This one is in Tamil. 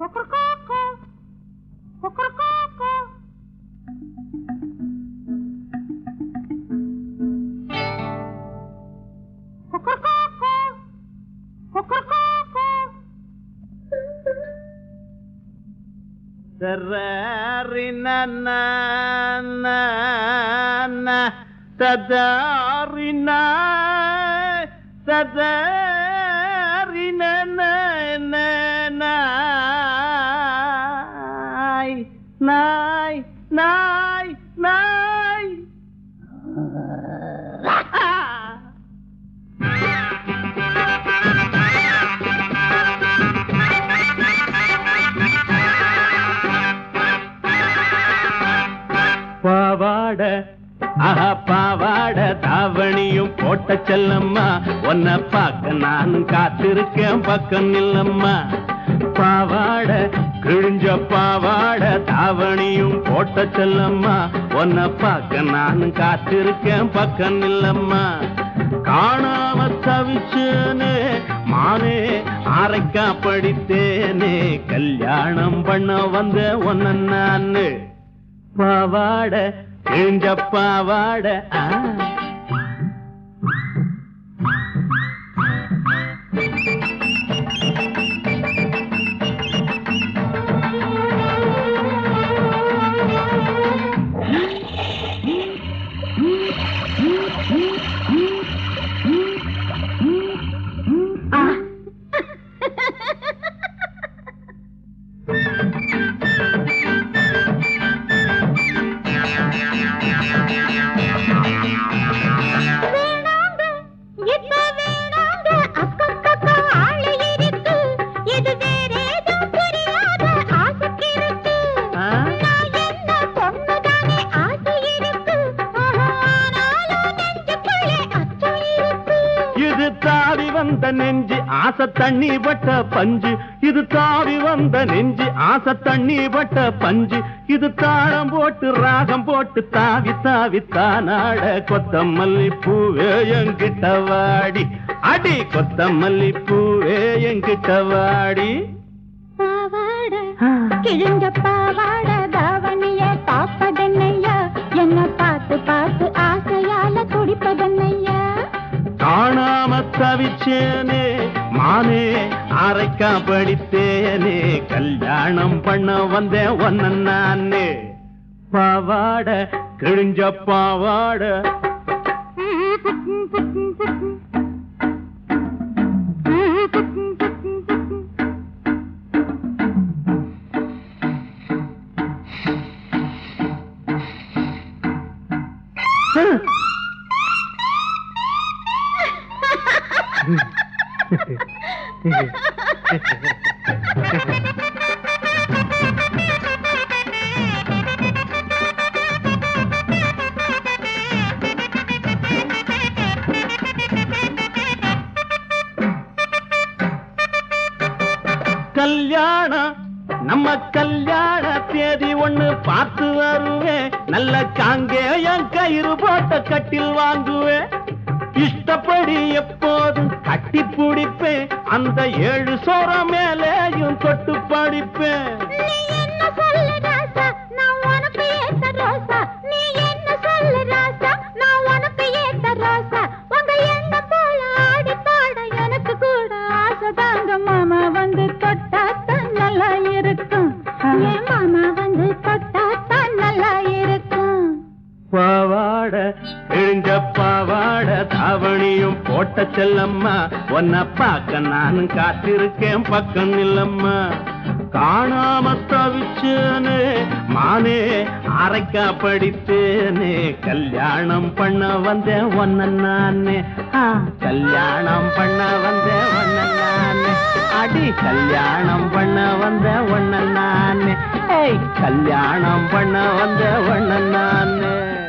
ததாரின ததாரின நாய் நாய் நாய் நாய் பாவாட ஆஹா பாவாட தாவணியும் போட்ட செல்லம்மா உன்னை பார்க்க நான் காத்திருக்கேன் பக்கம் நில்லம்மா பாவாட கிழிஞ்ச பாவாட தாவணியும் போட்ட செல்லம்மா உன்னை பார்க்க நான் காத்திருக்கேன் பக்கம் நில்லம்மா காணாம தவிச்சேனே மானே ஆரைக்கா படித்தேனே கல்யாணம் பண்ண வந்த ஒன்ன நானு பாவாட கிழிஞ்ச பாவாட ஆ. வேணாங்க, இப்ப வேணாங்க, அக்கக்கக்கா ஆளு இருக்கு. இது வேறேதோ புரியாத ஆசைக்கு இருக்கு. ஆ? நான் என்ன பொண்ணுதானே ஆசை இருக்கு. ஆஹா, ஆனாலும் நெஞ்சுக்குள்ளே அச்சம் இருக்கு. இது தாவி வந்த நெஞ்சு ஆசை தண்ணி பட்ட பஞ்சு இது தாவி வந்த நெஞ்சு ஆசை தண்ணி பட்ட பஞ்சு இது தாளம் போட்டு ராகம் போட்டு தாவி தாவி தானாட கொத்தமல்லி பூவே என்கிட்ட வாடி அடி கொத்தமல்லி பூவே என்கிட்ட வாடி பாவாட, கிழிஞ்ச பாவாட தாவணிய பார்ப்பதென்னையா என்ன பார்த்து பார்த்து ஆசையால துடிப்பதென்னையா காணாம தவிச்சேனே மானே அரைக்கா படித்தேனே கல்யாணம் பண்ண வந்தேன் ஒன்ன நானே பாவாட கிழிஞ்ச பாவாட கல்யாணம் நம்ம கல்யாண தேதி ஒண்ணு பார்த்து வருவேன் நல்ல காங்கேயம் கயிறு போட்ட கட்டில் வாங்குவேன் இஷ்டப்படி எப்போதும் கட்டி பிடிப்பேன் அந்த ஏழு சோற மேலேயும் தொட்டு படிப்பேன் நீ என்ன சொல்லு ராசா நான் உனக்கு ஏத்த ரோசா நீ என்ன சொல்லு ராசா நான் உனக்கு ஏத்த ரோசா உங்க எண்ண போல ஆடி பாட எனக்கு கூட ஆசை தாங்க மாமா வந்து தொட்டா தான் நல்லா இருக்கும் என் மாமா வந்து தொட்டா தான் நல்லா இருக்கும் பாவாட கிழிஞ்ச பாவாட தாவணியும் போட்ட செல்லம்மா உன்னை பார்க்க நானும் காத்திருக்கேன் பக்கம் இல்லம்மா காணாம தவிச்சேனே மானே அரைக்கா படித்தேனே கல்யாணம் பண்ண வந்தேன் ஒன்ன நானே ஆ, கல்யாணம் பண்ண வந்தேன் ஒன்ன நானே அடி கல்யாணம் பண்ண வந்த ஒன்ன நானே ஏய் கல்யாணம் பண்ண வந்த ஒன்ன நானே